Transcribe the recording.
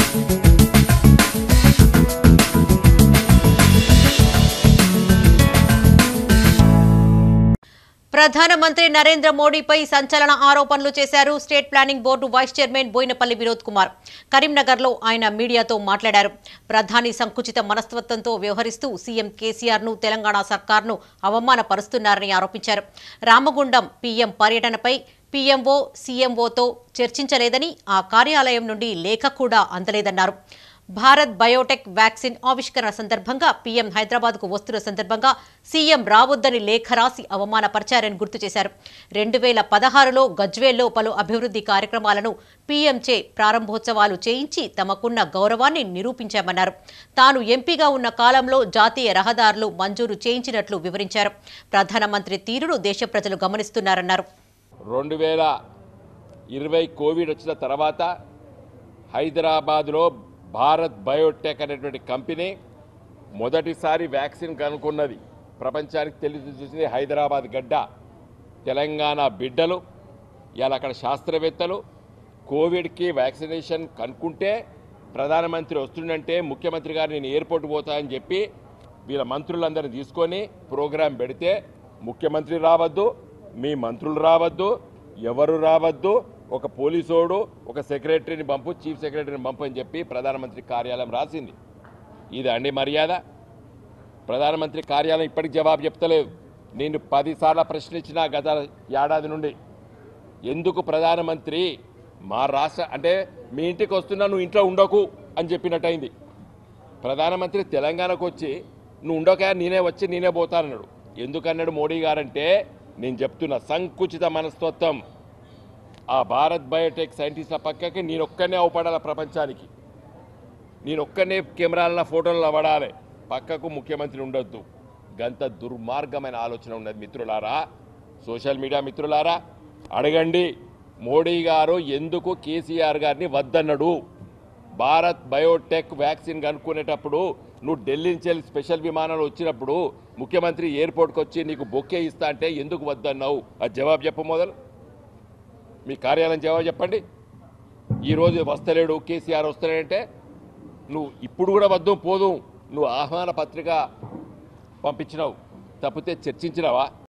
ప్రధానమంత్రి నరేంద్ర మోడీపై సంచలన ఆరోపణలు చేశారు state planning board vice chairman Boinapalli Vinod Kumar కరీంనగర్లో ఆయన మీడియాతో మాట్లాడారు ప్రధాని సంకుచిత మనస్తత్వంతో వ్యవహరిస్తూ సీఎం కేసీఆర్ ను తెలంగాణ సర్కార్ను అవమానపరుస్తున్నారని ఆరోపించారు రామగుండం పీఎం పర్యటనపై పీఎంఓ సీఎంఓతో చర్చించలేదని ఆ కార్యాలయం నుండి లేఖ కూడా అందలేదన్నారు భారత్ బయోటెక్ వ్యాక్సిన్ ఆవిష్కరణ సందర్భంగా పీఎం హైదరాబాద్కు వస్తున్న సందర్భంగా సీఎం రావొద్దని లేఖ రాసి అవమానపరిచారని గుర్తు చేశారు రెండు వేల పదహారులో గజ్వేల్లో పలు అభివృద్ధి కార్యక్రమాలను పీఎంచే ప్రారంభోత్సవాలు చేయించి తమకున్న గౌరవాన్ని నిరూపించామన్నారు తాను ఎంపీగా ఉన్న కాలంలో జాతీయ రహదారులు మంజూరు చేయించినట్లు వివరించారు ప్రధానమంత్రి తీరును దేశ ప్రజలు గమనిస్తున్నారన్నారు రెండు వేల ఇరవై కోవిడ్ వచ్చిన తర్వాత హైదరాబాద్లో భారత్ బయోటెక్ అనేటువంటి కంపెనీ మొదటిసారి వ్యాక్సిన్ కనుక్కున్నది ప్రపంచానికి తెలిసి చూసింది హైదరాబాద్ గడ్డ తెలంగాణ బిడ్డలు ఇవాళ అక్కడ శాస్త్రవేత్తలు కోవిడ్కి వ్యాక్సినేషన్ కనుక్కుంటే ప్రధానమంత్రి వస్తుండంటే ముఖ్యమంత్రి గారు నేను ఎయిర్పోర్ట్ పోతా అని చెప్పి వీళ్ళ మంత్రులందరినీ తీసుకొని ప్రోగ్రాం పెడితే ముఖ్యమంత్రి రావద్దు మీ మంత్రులు రావద్దు ఎవరు రావద్దు ఒక పోలీసోడు ఒక సెక్రటరీని పంపు చీఫ్ సెక్రటరీని పంపు అని చెప్పి ప్రధానమంత్రి కార్యాలయం రాసింది ఇది అండి మర్యాద ప్రధానమంత్రి కార్యాలయం ఇప్పటికి జవాబు చెప్తలేదు నేను పదిసార్లు ప్రశ్నించిన గత ఏడాది నుండి ఎందుకు ప్రధానమంత్రి మా రాష్ట్ర అంటే మీ ఇంటికి వస్తున్నా నువ్వు ఇంట్లో ఉండకు అని చెప్పినట్టయింది ప్రధానమంత్రి తెలంగాణకు వచ్చి నువ్వు ఉండక నేనే వచ్చి నేనే పోతానన్నాడు ఎందుకన్నాడు మోడీ గారంటే నేను చెప్తున్నా సంకుచిత మనస్తత్వం ఆ భారత్ బయోటెక్ సైంటిస్ట్ల పక్కకి నేను ఒక్కనే అవపడాల ప్రపంచానికి నేను ఒక్కనే కెమెరాల ఫోటోలలో పడాలి పక్కకు ముఖ్యమంత్రి ఉండొద్దు గంత దుర్మార్గమైన ఆలోచన ఉన్నది మిత్రులారా సోషల్ మీడియా మిత్రులారా అడగండి మోడీ గారు ఎందుకు కేసీఆర్ గారిని వద్దన్నాడు భారత్ బయోటెక్ వ్యాక్సిన్ కనుక్కునేటప్పుడు నువ్వు ఢిల్లీ నుంచి వెళ్ళి స్పెషల్ విమానాలు వచ్చినప్పుడు ముఖ్యమంత్రి ఎయిర్పోర్ట్కి వచ్చి నీకు బొక్కే ఇస్తా అంటే ఎందుకు వద్దన్నావు అది జవాబు చెప్పు మొదలు మీ కార్యాలయం జవాబు చెప్పండి ఈరోజు వస్తలేడు కేసీఆర్ వస్తలేడంటే నువ్వు ఇప్పుడు కూడా వద్దు పోదు నువ్వు ఆహ్వాన పత్రిక పంపించినావు తప్పితే చర్చించినావా